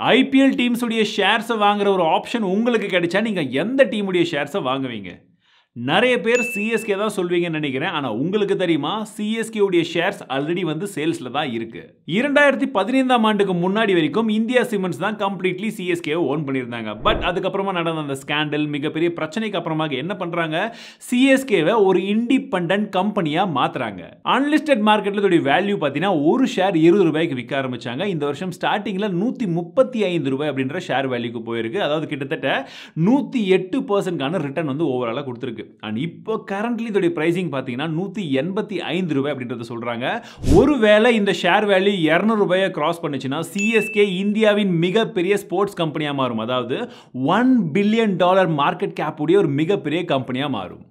IPL teams உடைய ஷேர்ஸை வாங்குற ஒரு ஆப்ஷன் உங்களுக்கு கிடைச்சா நீங்கள் எந்த டீமுடைய ஷேர்ஸை வாங்குவீங்க நிறைய பேர் சிஎஸ்கே தான் சொல்வீங்கன்னு நினைக்கிறேன் ஆனால் உங்களுக்கு தெரியுமா சிஎஸ்கே உடைய ஷேர்ஸ் ஆல்ரெடி வந்து சேல்ஸில் தான் இருக்கு இரண்டாயிரத்தி பதினைந்தாம் ஆண்டுக்கு முன்னாடி வரைக்கும் இந்தியா சிமெண்ட்ஸ் தான் கம்ப்ளீட்லி சிஎஸ்கே ஓன் பண்ணியிருந்தாங்க பட் அதுக்கப்புறமா நடந்த அந்த ஸ்கேண்டல் மிகப்பெரிய பிரச்சனைக்கு அப்புறமாக என்ன பண்ணுறாங்க சிஎஸ்கேவை ஒரு இண்டிபெண்ட் கம்பெனியாக மாற்றுறாங்க அன்லிஸ்டட் மார்க்கெட்டில் இதோடைய வேல்யூ பார்த்தீங்கன்னா ஒரு ஷேர் இருபது ரூபாய்க்கு விற்க ஆரம்பிச்சாங்க இந்த வருஷம் ஸ்டார்டிங்கில் நூற்றி முப்பத்தி ஐந்து ரூபாய் அப்படின்ற ஷேர் வேல்யூக்கு போயிருக்கு அதாவது கிட்டத்தட்ட நூற்றி எட்டு பர்சன்ட்கான ரிட்டர்ன் வந்து ஓவராலாக கொடுத்துருக்கு அண்ட் இப்போ கரண்ட்லி இதோடைய ப்ரைசிங் பார்த்தீங்கன்னா நூற்றி எண்பத்தி ஐந்து ரூபாய் அப்படின்றத சொல்கிறாங்க ஒருவேளை இந்த ஷேர் வேல்யூ இரநூறு ரூபாயை கிராஸ் பண்ணுச்சுன்னா சிஎஸ்கே இந்தியாவின் மிகப்பெரிய ஸ்போர்ட்ஸ் கம்பெனியாக மாறும் அதாவது one billion dollar market cap உடைய ஒரு மிகப்பெரிய கம்பெனியாக மாறும்